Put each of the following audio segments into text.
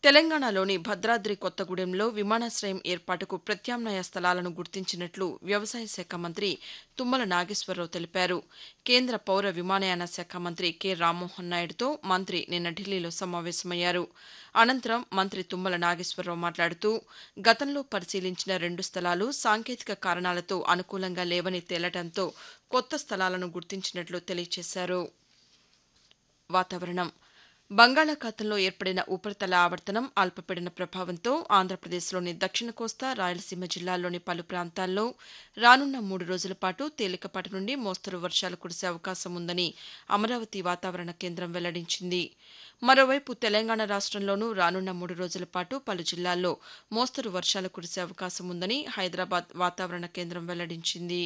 తెలంగాణలోని భద్రాద్రి కొత్తగూడెంలో విమానాశ్రయం ఏర్పాటుకు ప్రత్యామ్నాయ స్థలాలను గుర్తించినట్లు వ్యవసాయ శాఖ మంత్రి తుమ్మల నాగేశ్వరరావు తెలిపారు కేంద్ర పౌర విమానయాన శాఖ మంత్రి కె రామ్మోహన్ నాయుడుతో మంత్రి నిన్న ఢిల్లీలో సమావేశమయ్యారు అనంతరం మంత్రి తుమ్మల నాగేశ్వరరావు మాట్లాడుతూ గతంలో పరిశీలించిన రెండు స్థలాలు సాంకేతిక కారణాలతో అనుకూలంగా లేవని తేలటంతో కొత్త స్థలాలను గుర్తించినట్లు తెలియజేశారు వాతావరణం బంగాళాఖాతంలో ఏర్పడిన ఉపరితల ఆవర్తనం అల్పపీడన ప్రభావంతో ఆంధ్రప్రదేశ్లోని దక్షిణ కోస్తా రాయలసీమ జిల్లాల్లోని పలు ప్రాంతాల్లో రానున్న మూడు రోజుల పాటు తేలికపాటి నుండి మోస్తరు వర్షాలు కురిసే అవకాశం ఉందని అమరావతి వాతావరణ కేంద్రం వెల్లడించింది మరోవైపు తెలంగాణ రాష్టంలోనూ రానున్న మూడు రోజుల పాటు పలు జిల్లాల్లో మోస్తరు వర్షాలు కురిసే అవకాశం ఉందని హైదరాబాద్ వాతావరణ కేంద్రం వెల్లడించింది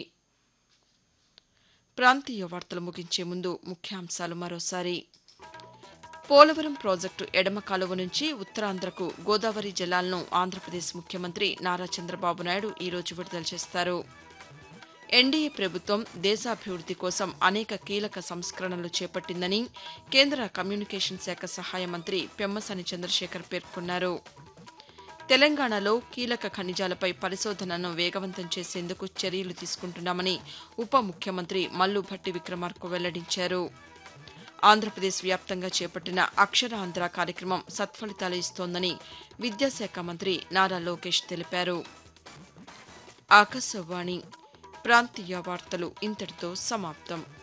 ప్రాంతీయ వార్తలు ముగించే ముందు ముఖ్యాంశాలు మరోసారి పోలవరం ప్రాజెక్టు ఎడమ కాలువ నుంచి ఉత్తరాంధ్రకు గోదావరి జలాలను ఆంధ్రప్రదేశ్ ముఖ్యమంత్రి నారా చంద్రబాబు నాయుడు ఈరోజు విడుదల చేస్తారు ఎన్డీఏ ప్రభుత్వం దేశాభివృద్ది కోసం అనేక కీలక సంస్కరణలు చేపట్టిందని కేంద్ర కమ్యూనికేషన్ శాఖ సహాయ మంత్రి పెమ్మసాని చంద్రశేఖర్ పేర్కొన్నారు తెలంగాణలో కీలక ఖనిజాలపై పరిశోధనను వేగవంతం చేసేందుకు చర్యలు తీసుకుంటున్నామని ఉప ముఖ్యమంత్రి మల్లు భట్టి విక్రమార్క వెల్లడించారు ఆంధ్రప్రదేశ్ వ్యాప్తంగా చేపట్టిన అక్షరాంధ్ర కార్యక్రమం సత్ఫలితాలు ఇస్తోందని విద్యాశాఖ మంత్రి నారా లోకేష్ తెలిపారు ఆకాశవాణి ప్రాంతీయ వార్తలు ఇంతటితో సమాప్తం